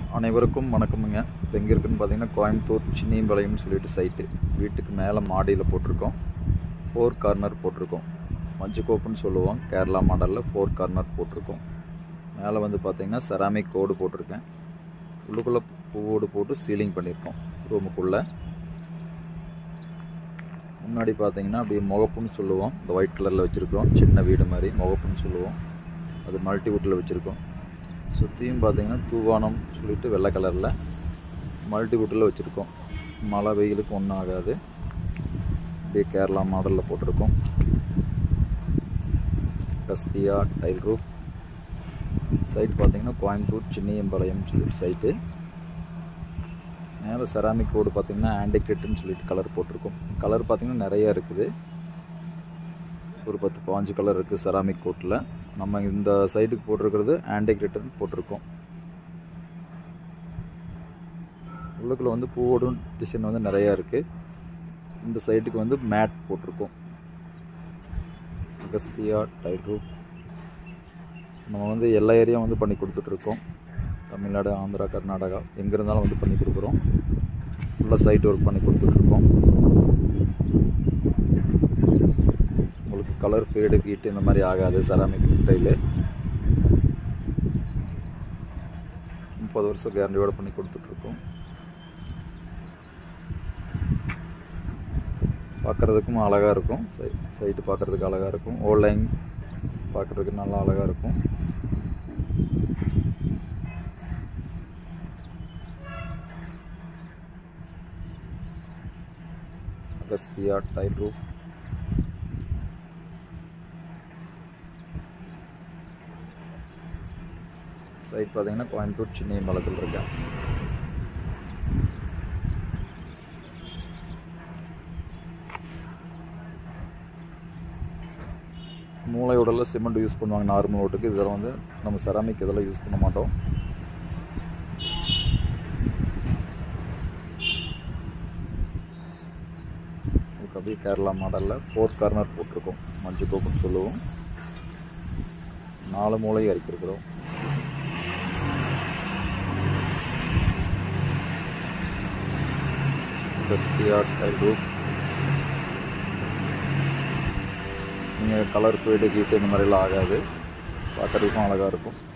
அனைவருக்கும் வணக்கமுங்க இப்போ எங்கே இருக்குன்னு பார்த்தீங்கன்னா கோயம்புத்தூர் சின்னியம்பாளையம்னு சொல்லிட்டு சைட்டு வீட்டுக்கு மேலே மாடியில் போட்டிருக்கோம் ஃபோர் கார்னர் போட்டிருக்கோம் மஞ்சக்கோப்புன்னு சொல்லுவோம் கேரளா மாடலில் ஃபோர் கார்னர் போட்டிருக்கோம் மேலே வந்து பார்த்தீங்கன்னா செராமிக் கோடு போட்டிருக்கேன் உள்ளுக்குள்ளே பூவோடு போட்டு சீலிங் பண்ணியிருக்கோம் ரூமுக்குள்ளே முன்னாடி பார்த்தீங்கன்னா அப்படியே முகப்புன்னு சொல்லுவோம் இந்த ஒயிட் கலரில் வச்சுருக்கோம் சின்ன வீடு மாதிரி முகப்புன்னு சொல்லுவோம் அது மல்டிவுட்டில் வச்சுருக்கோம் சுற்றியும் பார்த்தீங்கன்னா தூவானம் சொல்லிட்டு வெள்ளை கலரில் மல்டிவுட்டில் வச்சுருக்கோம் மழை வெயிலுக்கு ஒன்றும் ஆகாது அப்படியே கேரளா மாடலில் போட்டிருக்கோம் கஸ்தியா டைல் ரூப் சைட் பார்த்தீங்கன்னா கோயம்புத்தூர் சின்னியம்பாளையம் சொல்லிட்டு சைட்டு மேலே செராமிக் கோடு பார்த்தீங்கன்னா ஆண்டிக்ரெட்டுன்னு சொல்லிட்டு கலர் போட்டிருக்கோம் கலர் பார்த்தீங்கன்னா நிறைய இருக்குது ஒரு பத்து பாஞ்சு கலர் இருக்குது செராமிக் கோட்டில் நம்ம இந்த சைடுக்கு போட்டிருக்கிறது ஆண்டிக்ரெட்டுன்னு போட்டிருக்கோம் உள்ளுக்குள்ள வந்து பூவோடும் டிசைன் வந்து நிறையா இருக்குது இந்த சைட்டுக்கு வந்து மேட் போட்டிருக்கோம் அகஸ்தியா டைல் ரூப் நம்ம வந்து எல்லா ஏரியாவும் வந்து பண்ணி கொடுத்துட்ருக்கோம் தமிழ்நாடு ஆந்திரா கர்நாடகா எங்கே இருந்தாலும் வந்து பண்ணி கொடுக்குறோம் ஃபுல்லாக சைட் ஒர்க் பண்ணி கொடுத்துட்ருக்கோம் உங்களுக்கு கலர் ஃபேடு கீட்டு இந்த மாதிரி ஆகாது செராமிக் டைலு முப்பது வருஷம் கேரண்டியோட பண்ணி கொடுத்துட்ருக்கோம் பார்க்குறதுக்கும் அழகாக இருக்கும் சை சைட்டு பார்க்குறதுக்கு அழகாக இருக்கும் ஓல் லைன் பார்க்குறதுக்கு நல்லா அழகாக இருக்கும் அகஸ்தியா டைல் ரூப் சைட் பார்த்தீங்கன்னா கோயம்புத்தூர் சின்னியம்பாளத்தில் இருக்கேன் மூளை உடலில் சிமெண்ட் யூஸ் பண்ணுவாங்க நார்மல் ஓட்டுக்கு இதில் வந்து நம்ம செராமிக் இதெல்லாம் யூஸ் பண்ண மாட்டோம் இதுக்கு அப்படியே கேரளா மாடலில் ஃபோர் கார்னர் போட்டிருக்கோம் மஞ்சள் கோப்புன்னு சொல்லுவோம் நாலு மூளை அரைக்கிருக்கிறோம் கஸ்தியா டைல் ரூப் நீங்கள் கலர் ஃபேடு கீட்டு இந்த மாதிரிலாம் ஆகாது பார்க்குறதுக்கும் அழகாக இருக்கும்